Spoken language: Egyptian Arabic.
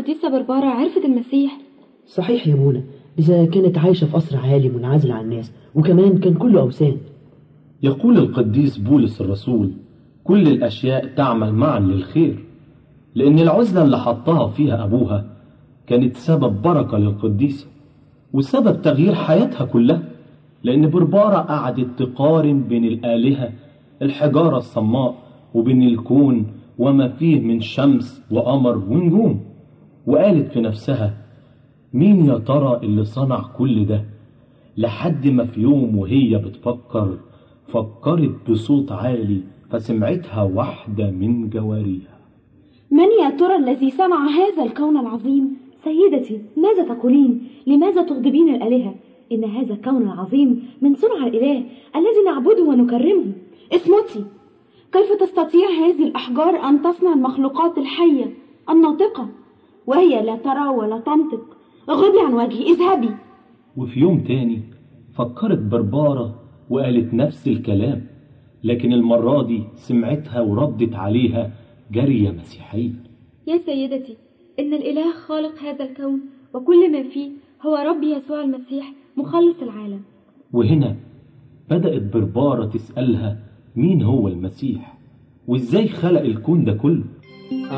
القديسة بربارة عرفت المسيح صحيح يا منى إذا كانت عايشة في قصر عالي منعزل عن الناس وكمان كان كله أوثان يقول القديس بولس الرسول كل الأشياء تعمل معا للخير لأن العزلة اللي حطها فيها أبوها كانت سبب بركة للقديسة وسبب تغيير حياتها كلها لأن بربارة قعدت تقارن بين الآلهة الحجارة الصماء وبين الكون وما فيه من شمس وقمر ونجوم وقالت في نفسها مين يا ترى اللي صنع كل ده لحد ما في يوم وهي بتفكر فكرت بصوت عالي فسمعتها واحدة من جواريها من يا ترى الذي صنع هذا الكون العظيم سيدتي ماذا تقولين لماذا تغضبين الآلهة إن هذا الكون العظيم من صنع الإله الذي نعبده ونكرمه اسمتي كيف تستطيع هذه الأحجار أن تصنع المخلوقات الحية الناطقة وهي لا ترى ولا تنطق اغضي عن وجهي اذهبي وفي يوم تاني فكرت بربارة وقالت نفس الكلام لكن المرة دي سمعتها وردت عليها جارية مسيحية يا سيدتي إن الإله خالق هذا الكون وكل ما فيه هو رب يسوع المسيح مخلص العالم وهنا بدأت بربارة تسألها مين هو المسيح وإزاي خلق الكون ده كله